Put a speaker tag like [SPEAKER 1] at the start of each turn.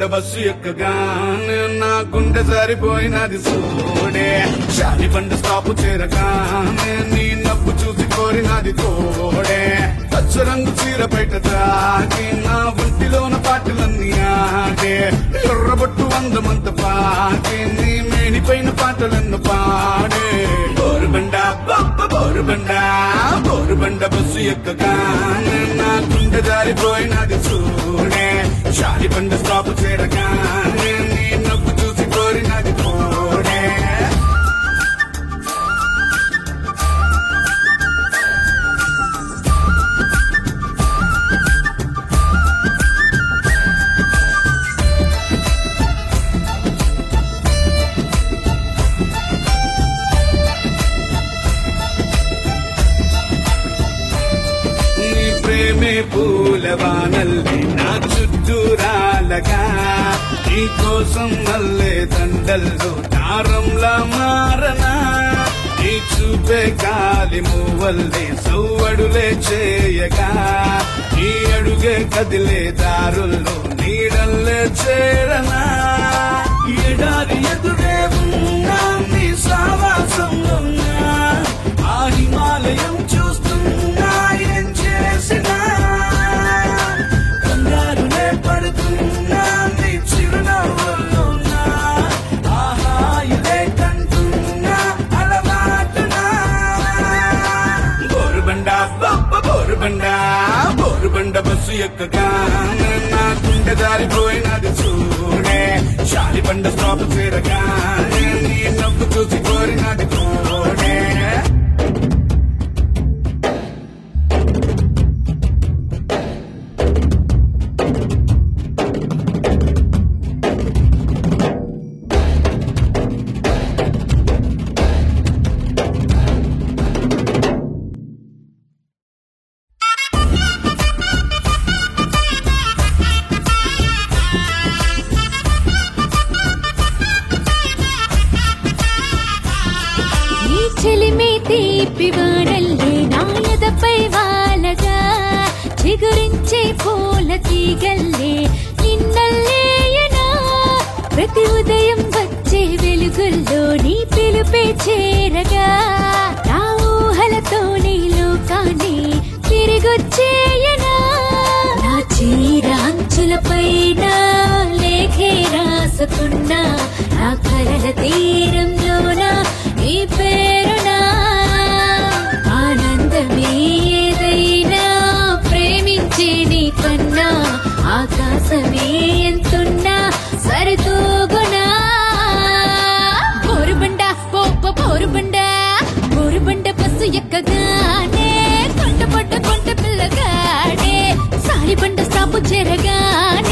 [SPEAKER 1] బండ బస్సు ఎక్కగానే నా గుండె సరిపోయినది సూడే శాలి బండ స్టాపు చేరగానే నీ నవ్వు చూసి కోరినది తోడే పచ్చ రంగు చీర బయట తాకి నా ఒంటిలోన పాటలన్నీ ఆడే ఎర్రబొట్టు అందమంత పాకి నీ మేనిపైన పాటలను పాడే బోరుబండ బొప్ప బోరుబండ బోరుబండ బస్సు ఎక్కగానే నా గుండె జారిపోయినది చూడే శాలి బండ స్టాప్ చేరగానే నీ నవ్వు చూసి కోరినది తోడే నీ ప్రేమే పూలవానల్లి నా చుట్టూ రాలగా నీ కోసం మల్లె దండల్లో దారంలా మారనా నీ చూపే కాలి మూవల్లే సవ్వడులే చేయగా నీ అడుగే కదిలే దారుల్లో నీడల్లే చేరనా ఎడారి ఎదురే ఉన్నా నీ సావాసంలో ఉన్నా ఆ హిమాలయం చూస్తున్నా ఏం చేసినా కంగారులే పడుతున్నా నీ చిరునవ్వులోనా ఆ హాయిలే కంటున్నా అలవాటునా బోరుబండ బొప్ప బోరుబండ బోరుబండ బస్సు ఎక్కగా నా గుండె దారిపోయినది చూడే శాలి బండ స్టాప్ చేరగా నీ నవ్వు చూసి కోరినది కోడే
[SPEAKER 2] నీ చెలిమే తీపి వాడల్లే నాయదపై వాలగా చిగురించే పూల తీగల్లే నిన్నల్లేయనా ప్రతి ఉదయం వచ్చే వెలుగుల్లో నీ పిలుపే చేరగా నా ఊహలతో నీ లోకాన్ని తిరిగొచ్చేయనా నా చీర అంచులపైన లేఖే రాసుకున్నా నా కలల తీరంలోన నీ పేరునా ఆనందమే ఏదైనా ప్రేమించే నీ కన్నా ఆకాశమే ఎంతున్నా సరితూగునా బోరుబండ పోప బోరుబండ బోరుబండ బస్సు ఎక్కగానే కొండ పడ్డ కొండ పిల్లగాడే సాలి బండ స్టాపు చేరగానే